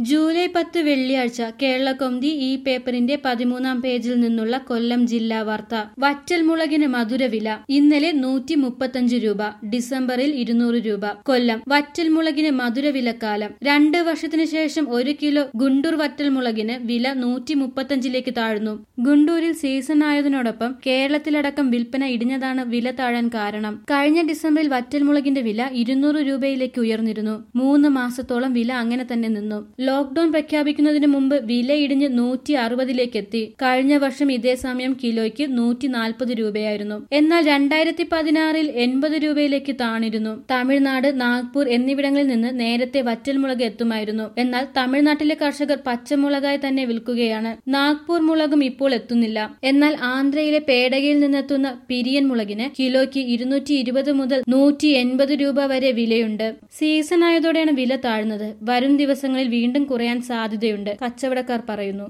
July പത്ത് വെള്ളിയാഴ്ച കേരളകൊന്തി ഈ പേപ്പറിന്റെ പതിമൂന്നാം പേജിൽ നിന്നുള്ള കൊല്ലം ജില്ലാ വാർത്ത വറ്റൽ മുളകിന് മധുരവില ഇന്നലെ നൂറ്റി മുപ്പത്തഞ്ച് രൂപ ഡിസംബറിൽ ഇരുന്നൂറ് രൂപ കൊല്ലം വറ്റൽ മുളകിന് മധുരവിലക്കാലം രണ്ട് വർഷത്തിന് ശേഷം ഒരു കിലോ ഗുണ്ടൂർ വറ്റൽ മുളകിന് വില നൂറ്റി മുപ്പത്തഞ്ചിലേക്ക് താഴ്ന്നു ഗുണ്ടൂരിൽ സീസൺ ആയതിനോടൊപ്പം കേരളത്തിലടക്കം വിൽപ്പന ഇടിഞ്ഞതാണ് വില താഴാൻ കാരണം കഴിഞ്ഞ ഡിസംബറിൽ വറ്റൽ മുളകിന്റെ വില ഇരുന്നൂറ് രൂപയിലേക്ക് ഉയർന്നിരുന്നു മൂന്ന് മാസത്തോളം വില അങ്ങനെ തന്നെ നിന്നു ലോക്ഡൌൺ പ്രഖ്യാപിക്കുന്നതിന് മുമ്പ് വില ഇടിഞ്ഞ് നൂറ്റി അറുപതിലേക്ക് എത്തി കഴിഞ്ഞ വർഷം ഇതേ സമയം കിലോയ്ക്ക് നൂറ്റി നാൽപ്പത് രൂപയായിരുന്നു എന്നാൽ രണ്ടായിരത്തി പതിനാറിൽ എൺപത് രൂപയിലേക്ക് താണിരുന്നു തമിഴ്നാട് നാഗ്പൂർ എന്നിവിടങ്ങളിൽ നിന്ന് നേരത്തെ വറ്റൽമുളക് എത്തുമായിരുന്നു എന്നാൽ തമിഴ്നാട്ടിലെ കർഷകർ പച്ചമുളകായി തന്നെ വിൽക്കുകയാണ് നാഗ്പൂർ മുളകും ഇപ്പോൾ എത്തുന്നില്ല എന്നാൽ ആന്ധ്രയിലെ പേടകയിൽ നിന്നെത്തുന്ന പിരിയൻ മുളകിന് കിലോയ്ക്ക് ഇരുന്നൂറ്റി ഇരുപത് മുതൽ നൂറ്റി എൺപത് രൂപ വരെ വിലയുണ്ട് സീസൺ ആയതോടെയാണ് വില താഴ്ന്നത് വരും ദിവസങ്ങളിൽ വീണ്ടും കുറയാൻ സാധ്യതയുണ്ട് കച്ചവടക്കാർ പറയുന്നു